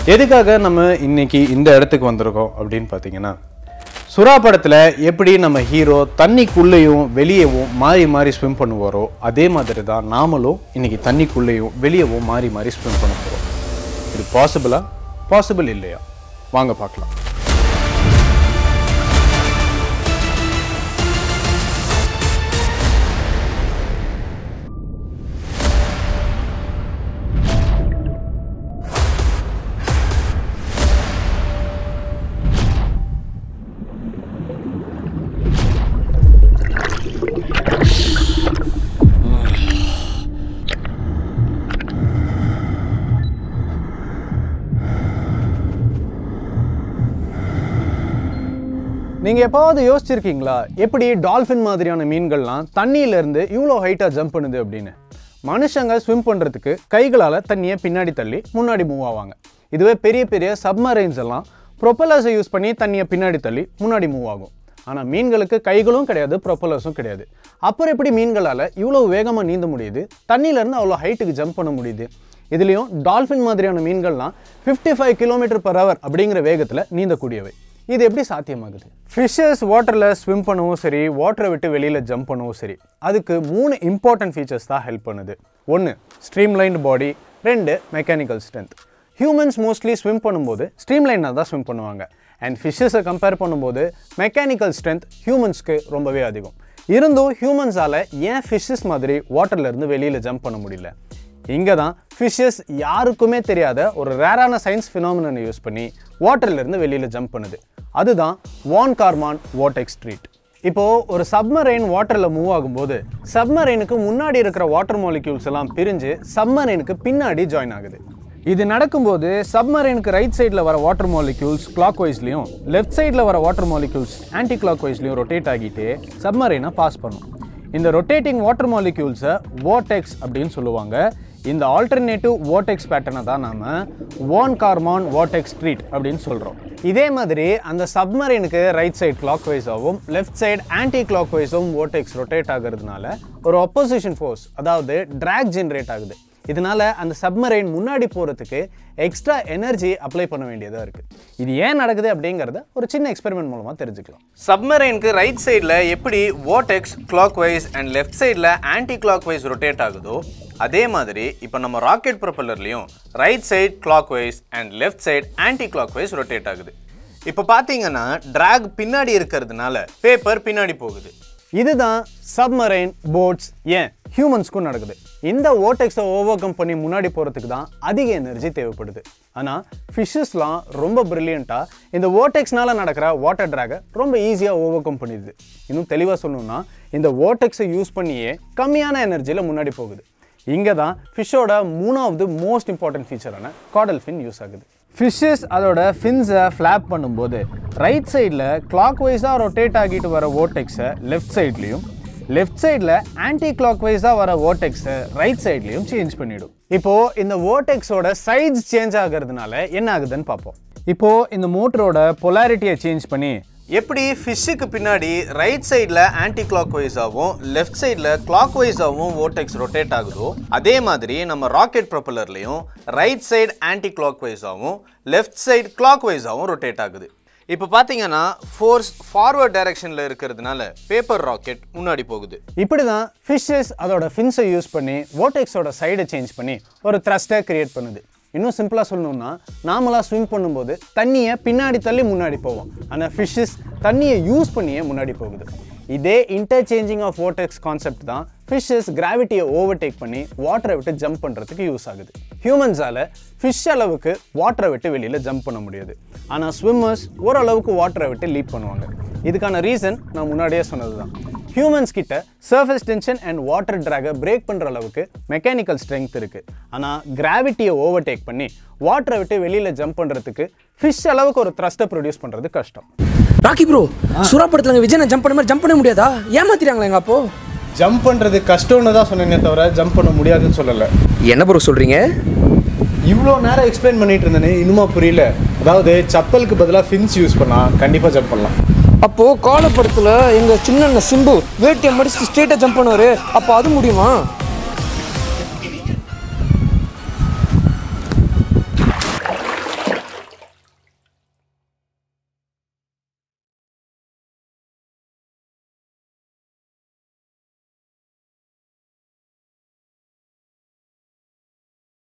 எதுக்காக நம்ம இன்னைக்கு இந்த இடத்துக்கு வந்திருக்கோம் அப்படின்னு பார்த்தீங்கன்னா சுறா படத்தில் எப்படி நம்ம ஹீரோ தண்ணிக்குள்ளேயும் வெளியவும் மாறி மாறி ஸ்விம் பண்ணுவாரோ அதே மாதிரி தான் நாமளும் இன்னைக்கு தண்ணிக்குள்ளேயும் வெளியவும் மாறி மாறி ஸ்விம் பண்ண போகிறோம் இது பாசிபிளா பாசிபிள் இல்லையா வாங்க பார்க்கலாம் நீங்கள் எப்போவாவது யோசிச்சிருக்கீங்களா எப்படி டால்ஃபின் மாதிரியான மீன்கள்லாம் தண்ணியிலேருந்து இவ்வளோ ஹைட்டாக ஜம்ப் பண்ணுது அப்படின்னு மனுஷங்க ஸ்விம் பண்ணுறதுக்கு கைகளால் தண்ணியை பின்னாடி தள்ளி முன்னாடி மூவ் ஆவாங்க இதுவே பெரிய பெரிய சப்மரைன்ஸ் எல்லாம் ப்ரொப்பலர்ஸை யூஸ் பண்ணி தண்ணியை பின்னாடி தள்ளி முன்னாடி மூவ் ஆகும் ஆனால் மீன்களுக்கு கைகளும் கிடையாது ப்ரொப்பலர்ஸும் கிடையாது அப்புறம் எப்படி மீன்களால் இவ்வளோ வேகமாக நீந்த முடியுது தண்ணியிலேருந்து அவ்வளோ ஹைட்டுக்கு ஜம்ப் பண்ண முடியுது இதுலேயும் டால்ஃபின் மாதிரியான மீன்கள்லாம் 55 ஃபைவ் கிலோமீட்டர் பர் ஹவர் அப்படிங்கிற வேகத்தில் நீந்தக்கூடியவை இது எப்படி சாத்தியமாகுது ஃபிஷ்ஷஸ் வாட்டரில் ஸ்விம் பண்ணவும் சரி வாட்டரை விட்டு வெளியில் ஜம்ப் பண்ணவும் சரி அதுக்கு மூணு இம்பார்ட்டன்ட் ஃபீச்சர்ஸ் தான் ஹெல்ப் பண்ணுது ஒன்று ஸ்ட்ரீம்லைன்டு பாடி ரெண்டு mechanical strength humans mostly swim பண்ணும்போது ஸ்ட்ரீம்லைனாக தான் ஸ்விம் பண்ணுவாங்க அண்ட் ஃபிஷ்ஷஸை கம்பேர் பண்ணும்போது மெக்கானிக்கல் ஸ்ட்ரென்த் ஹியூமன்ஸ்க்கு ரொம்பவே அதிகம் இருந்தும் ஹியூமன்ஸால் ஏன் ஃபிஷ்ஷஸ் மாதிரி வாட்டர்ல இருந்து வெளியில் ஜம்ப் பண்ண முடியல இங்கே தான் ஃபிஷ்ஷஸ் யாருக்குமே தெரியாத ஒரு ரேரான சயின்ஸ் ஃபினாமினனை யூஸ் பண்ணி வாட்டர்ல இருந்து வெளியில் ஜம்ப் பண்ணுது அதுதான் வான் கார்மான் வாட்டெக் ஸ்ட்ரீட் இப்போது ஒரு சப்மரைன் வாட்டரில் மூவ் ஆகும்போது சப்மரைனுக்கு முன்னாடி இருக்கிற வாட்டர் மாலிக்யூல்ஸ் எல்லாம் பிரிஞ்சு சப்மரைனுக்கு பின்னாடி ஜாயின் ஆகுது இது நடக்கும்போது சப்மரைனுக்கு ரைட் சைடில் வர வாட்டர் மாலிக்யூல்ஸ் கிளாக் வைஸ்லையும் லெஃப்ட் சைடில் வர வாட்டர் மாலிக்யூல்ஸ் ஆன்டி கிளாக் வைஸ்லையும் ரொட்டேட் ஆகிட்டு சப்மரைனை பாஸ் பண்ணும் இந்த ரொட்டேட்டிங் வாட்டர் மாலிக்யூல்ஸை vortex அப்படின்னு சொல்லுவாங்க இந்த ஆல்டர்னேட்டிவ் vortex பேட்டர்னை தான் நாம வான் கார்மான் vortex ஸ்ட்ரீட் அப்படின்னு சொல்கிறோம் இதே மாதிரி அந்த சப்மரைனுக்கு ரைட் சைடு கிளாக் வைஸாகவும் லெஃப்ட் சைடு ஆன்டி கிளாக் வைஸும் vortex ரொட்டேட் ஆகிறதுனால ஒரு opposition ஃபோர்ஸ் அதாவது drag ஜென்ரேட் ஆகுது இதனால அந்த சப்மரைன் முன்னாடி போகிறதுக்கு எக்ஸ்ட்ரா எனர்ஜி அப்ளை பண்ண வேண்டியதாக இருக்குது இது ஏன் நடக்குது அப்படிங்கிறத ஒரு சின்ன எக்ஸ்பெரிமெண்ட் மூலமாக தெரிஞ்சுக்கலாம் சப்மரைனுக்கு ரைட் சைடில் எப்படி vortex clockwise and left சைடில் ஆன்டி கிளாக் வைஸ் ரொட்டேட் ஆகுதோ அதே மாதிரி இப்போ நம்ம ராக்கெட் ப்ரொப்பல்லர்லையும் right side clockwise and left side anti anticlockwise rotate ஆகுது இப்போ பார்த்தீங்கன்னா டிராக் பின்னாடி இருக்கிறதுனால பேப்பர் பின்னாடி போகுது இதுதான் சப்மரைன் போட்ஸ் ஏன் ஹியூமன்ஸ்க்கும் நடக்குது இந்த ஓட்டெக்ஸை ஓவர் கம் பண்ணி முன்னாடி போகிறதுக்கு தான் அதிக எனர்ஜி தேவைப்படுது ஆனால் ஃபிஷ்ஷஸ்லாம் ரொம்ப ப்ரில்லியண்ட்டாக இந்த ஓட்டெக்ஸ்னால நடக்கிற வாட்டர் ட்ராகை ரொம்ப ஈஸியாக ஓவர் கம் பண்ணிடுது இன்னும் தெளிவாக சொல்லணும்னா இந்த ஓட்டெக்ஸை யூஸ் பண்ணியே கம்மியான எனர்ஜியில் முன்னாடி போகுது இங்கே தான் ஃபிஷ்ஷோட மூணாவது மோஸ்ட் இம்பார்ட்டன்ட் ஃபீச்சரான காடல் ஃபின் யூஸ் ஆகுது ஃபிஷ்ஷஸ் அதோட ஃபின்ஸை ஃப்ளாப் பண்ணும்போது ரைட் சைடில் கிளாக் வைஸாக ரொட்டேட் ஆகிட்டு வர ஓட்டெக்ஸை லெஃப்ட் சைட்லேயும் லெஃப்ட் சைடில் ஆன்டி கிளாக் வைஸாக வர ஓட்டெக்ஸை ரைட் சைட்லேயும் சேஞ்ச் பண்ணிடும் இப்போது இந்த ஓட்டெக்ஸோட சைஸ் சேஞ்ச் ஆகிறதுனால என்ன ஆகுதுன்னு பார்ப்போம் இப்போது இந்த மோட்டரோட பொலாரிட்டியை சேஞ்ச் பண்ணி எப்படி ஃபிஷ்ஷுக்கு பின்னாடி ரைட் சைடில் ஆன்டி கிளாக் வைஸாகவும் லெஃப்ட் சைடில் கிளாக் வைஸாகவும் ஓட்டெக்ஸ் ரொட்டேட் ஆகுதோ அதே மாதிரி நம்ம ராக்கெட் ப்ரொப்பலர்லையும் ரைட் சைடு ஆன்டி கிளாக் வைஸாகவும் லெஃப்ட் சைடு கிளாக் வைஸாகவும் ரொட்டேட் ஆகுது இப்போ பார்த்தீங்கன்னா ஃபோர்ஸ் ஃபார்வர்ட் டைரக்ஷனில் இருக்கிறதுனால பேப்பர் ராக்கெட் முன்னாடி போகுது இப்படி தான் ஃபிஷ்ஷஸ் அதோட ஃபின்ஸை யூஸ் பண்ணி வோட்டெக்ஸோட சைடை சேஞ்ச் பண்ணி ஒரு த்ரஸ்ட்டை கிரியேட் பண்ணுது இன்னும் சிம்பிளாக சொல்லணும்னா நாமளாக ஸ்விம் பண்ணும்போது தண்ணியை பின்னாடி தள்ளி முன்னாடி போவோம் ஆனால் ஃபிஷ்ஷஸ் தண்ணியை யூஸ் பண்ணியே முன்னாடி போகுது இதே இன்டர்சேஞ்சிங் ஆஃப் வாட்டர்ஸ் கான்செப்ட் தான் ஃபிஷ்ஷஸ் கிராவிட்டியை ஓவர்டேக் பண்ணி வாட்டரை விட்டு ஜம்ப் பண்ணுறதுக்கு யூஸ் ஆகுது ஹியூமன்ஸால் ஃபிஷ் அளவுக்கு வாட்டரை விட்டு வெளியில் ஜம்ப் பண்ண முடியாது ஆனால் ஸ்விம்மர்ஸ் ஓரளவுக்கு வாட்டரை விட்டு லீப் பண்ணுவாங்க இதுக்கான ரீசன் நான் முன்னாடியே சொன்னது தான் ஹியூமன்ஸ் கிட்ட சர்ஃபேஸ் டென்ஷன் அண்ட் வாட்டர் ட்ராகை பிரேக் பண்ணுற அளவுக்கு மெக்கானிக்கல் ஸ்ட்ரென்த் இருக்குது ஆனால் கிராவிட்டியை ஓவர்டேக் பண்ணி வாட்டரை விட்டு வெளியில் ஜம்ப் பண்ணுறதுக்கு ஃபிஷ் அளவுக்கு ஒரு த்ரஸ்ட்டை ப்ரொடியூஸ் பண்ணுறது கஷ்டம் ராக்கி ப்ரோ சுறா படத்துல விஜய் ஜம்ப் பண்ண மாதிரி ஜம்ப் பண்ண முடியாதா ஏமாத்திட்டாங்களா எங்க அப்போ ஜம்ப் பண்ணுறது கஷ்டம்னு தான் சொன்னேனே தவிர ஜம்ப் பண்ண முடியாதுன்னு சொல்லலை என்ன ப்ரோ சொல்றீங்க இவ்வளோ நேரம் எக்ஸ்பிளைன் பண்ணிட்டு இருந்தேனே இன்னுமா புரியல அதாவது சப்பலுக்கு பதிலாக ஃபின்ஸ் யூஸ் பண்ணால் கண்டிப்பாக ஜம்ப் பண்ணலாம் அப்போ காலப்படத்துல எங்க சின்ன சிம்பு வேட்டியை மடிச்சு ஸ்ட்ரெயிட்டா ஜம்ப் பண்ணுவாரு அப்போ அது முடியுமா